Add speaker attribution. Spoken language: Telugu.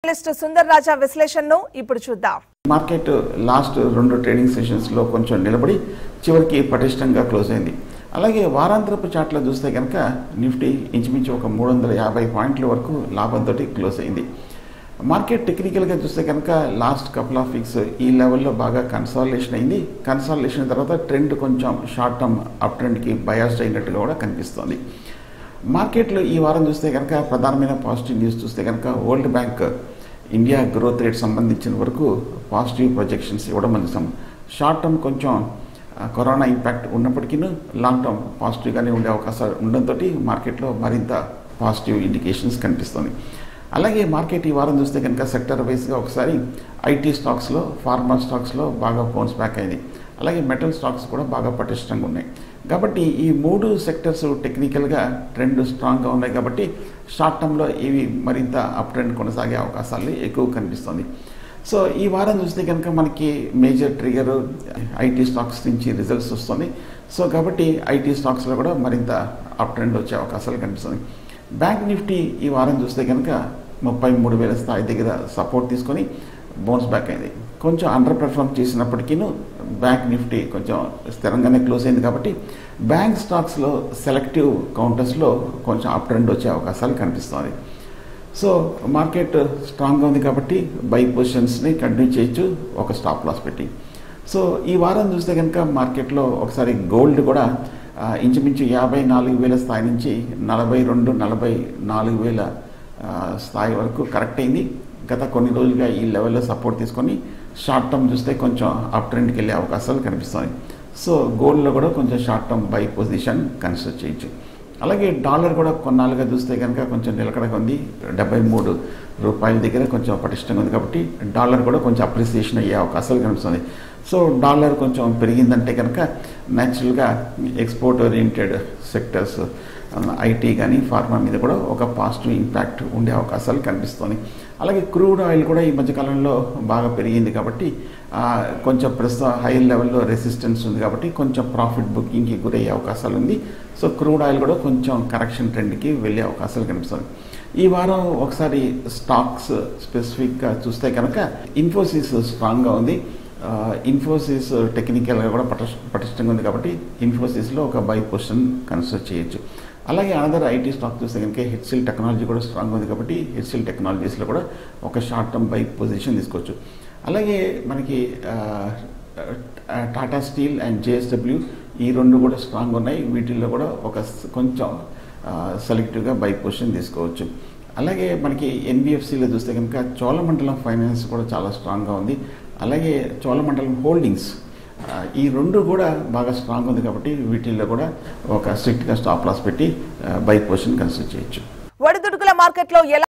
Speaker 1: జర్నలిస్ట్ సుందర్ రాజా విశ్లేషణను ఇప్పుడు చూద్దాం
Speaker 2: మార్కెట్ లాస్ట్ రెండు ట్రేడింగ్ సెషన్స్లో కొంచెం నిలబడి చివరికి పటిష్టంగా క్లోజ్ అయింది అలాగే వారాంతరపు చాట్లో చూస్తే కనుక నిఫ్టీ ఇంచుమించు ఒక మూడు వందల యాభై పాయింట్ల వరకు లాభంతో క్లోజ్ అయింది మార్కెట్ టెక్నికల్గా చూస్తే కనుక లాస్ట్ కపుల్ ఆఫ్ వీక్స్ ఈ లెవెల్లో బాగా కన్సాలిడేషన్ అయింది కన్సాలిడేషన్ తర్వాత ట్రెండ్ కొంచెం షార్ట్ టర్మ్ అప్ ట్రెండ్కి బయాస్డ్ అయినట్టుగా కూడా కనిపిస్తోంది మార్కెట్లో ఈ వారం చూస్తే కనుక ప్రధానమైన పాజిటివ్ న్యూస్ చూస్తే కనుక world bank India growth rate సంబంధించిన వరకు పాజిటివ్ ప్రొజెక్షన్స్ ఇవ్వడం మనం షార్ట్ టర్మ్ కొంచెం ఆ, కరోనా ఇంపాక్ట్ ఉన్నప్పటికీ లాంగ్ టర్మ్ పాజిటివ్గానే ఉండే అవకాశాలు ఉండడంతో మార్కెట్లో మరింత పాజిటివ్ ఇండికేషన్స్ కనిపిస్తుంది అలాగే మార్కెట్ ఈ వారం చూస్తే కనుక సెక్టర్ వైజ్గా ఒకసారి ఐటీ స్టాక్స్లో ఫార్మా స్టాక్స్లో బాగా బౌన్స్ బ్యాక్ అయింది అలాగే మెటల్ స్టాక్స్ కూడా బాగా పటిష్టంగా ఉన్నాయి కాబట్టి ఈ మూడు సెక్టర్స్ టెక్నికల్గా ట్రెండ్ స్ట్రాంగ్గా ఉన్నాయి కాబట్టి షార్ట్ టర్మ్లో ఇవి మరింత అప్ ట్రెండ్ కొనసాగే అవకాశాలు ఎక్కువ కనిపిస్తుంది సో ఈ వారం చూస్తే కనుక మనకి మేజర్ ట్రిగర్ ఐటీ స్టాక్స్ నుంచి రిజల్ట్స్ వస్తుంది సో కాబట్టి ఐటీ స్టాక్స్లో కూడా మరింత అప్ ట్రెండ్ వచ్చే అవకాశాలు కనిపిస్తుంది బ్యాంక్ నిఫ్టీ ఈ వారం చూస్తే కనుక ముప్పై మూడు వేల స్థాయి దగ్గర సపోర్ట్ తీసుకొని బౌన్స్ బ్యాక్ అయింది కొంచెం అండర్ పెర్ఫార్మ్ చేసినప్పటికీ బ్యాంక్ నిఫ్టీ కొంచెం స్థిరంగానే క్లోజ్ అయింది కాబట్టి బ్యాంక్ స్టాక్స్లో సెలెక్టివ్ కౌంటర్స్లో కొంచెం అప్ ట్రెండ్ వచ్చే అవకాశాలు కనిపిస్తుంది సో మార్కెట్ స్ట్రాంగ్గా ఉంది కాబట్టి బై పొజిషన్స్ని కంటిన్యూ చేయొచ్చు ఒక స్టాప్ లాస్ పెట్టి సో ఈ వారం చూస్తే కనుక మార్కెట్లో ఒకసారి గోల్డ్ కూడా ఆ, ఇంచుమించు యాభై నాలుగు వేల స్థాయి నుంచి నలభై రెండు నలభై నాలుగు వేల ఆ, స్థాయి వరకు కరెక్ట్ అయింది గత కొన్ని రోజులుగా ఈ లెవెల్లో సపోర్ట్ తీసుకొని షార్ట్ టర్మ్ చూస్తే కొంచెం అప్ ట్రెండ్కి వెళ్ళే అవకాశాలు కనిపిస్తాయి సో గోల్డ్లో కూడా కొంచెం short term buy position consider చేయొచ్చు అలాగే డాలర్ కూడా కొన్నాళ్ళుగా చూస్తే కనుక కొంచెం నిలకడగా ఉంది డెబ్బై మూడు రూపాయల దగ్గర కొంచెం పటిష్టంగా ఉంది కాబట్టి డాలర్ కూడా కొంచెం అప్రిసియేషన్ అయ్యే అవకాశాలు కనిపిస్తుంది సో డాలర్ కొంచెం పెరిగిందంటే కనుక న్యాచురల్గా ఎక్స్పోర్ట్ ఓరియంటెడ్ సెక్టర్స్ ఐటీ కానీ ఫార్మా మీద కూడా ఒక పాజిటివ్ ఇంపాక్ట్ ఉండే అవకాశాలు కనిపిస్తుంది అలాగే క్రూడ్ ఆయిల్ కూడా ఈ మధ్యకాలంలో బాగా పెరిగింది కాబట్టి ఆ, కొంచెం ప్రస్తుతం హై లెవెల్లో రెసిస్టెన్స్ ఉంది కాబట్టి కొంచెం ప్రాఫిట్ బుకింగ్కి గురయ్యే అవకాశాలు ఉంది సో క్రూడ్ ఆయిల్ కూడా కొంచెం కరెక్షన్ ట్రెండ్కి వెళ్ళే అవకాశాలు కనిపిస్తుంది ఈ వారం ఒకసారి స్టాక్స్ స్పెసిఫిక్గా చూస్తే కనుక ఇన్ఫోసిస్ స్ట్రాంగ్గా ఉంది ఆ, ఇన్ఫోసిస్ టెక్నికల్గా కూడా పటిష్ పటిష్టంగా ఉంది కాబట్టి ఇన్ఫోసిస్లో ఒక బై పొజిషన్ కన్సిడర్ చేయొచ్చు అలాగే అనదర్ ఐటీ స్టాక్ చూస్తే కనుక హెచ్సిల్ టెక్నాలజీ కూడా స్ట్రాంగ్ ఉంది కాబట్టి హెచ్సిల్ టెక్నాలజీస్లో కూడా ఒక షార్ట్ టర్మ్ బై పొజిషన్ తీసుకోవచ్చు అలాగే మనకి ఆ, ఆ, టాటా స్టీల్ అండ్ జేఎస్డబ్ల్యూ ఈ రెండు కూడా స్ట్రాంగ్ ఉన్నాయి వీటిల్లో కూడా ఒక స్- కొంచెం ఆ, సెలెక్టివ్గా బై పొజిషన్ తీసుకోవచ్చు అలాగే మనకి ఎన్బిఎఫ్సిలో చూస్తే కనుక చోళమండలం ఫైనాన్స్ కూడా చాలా స్ట్రాంగ్గా ఉంది అలాగే చోళమండలం హోల్డింగ్స్ ఆ, ఈ రెండు కూడా బాగా స్ట్రాంగ్ ఉంది కాబట్టి వీటిల్లో కూడా ఒక స్ట్రిక్ట్గా స్టాప్ లాస్ పెట్టి బై పొజిషన్ కన్సిడర్ చేయొచ్చు
Speaker 1: ఒడిదుడుకుల మార్కెట్లో ఎలా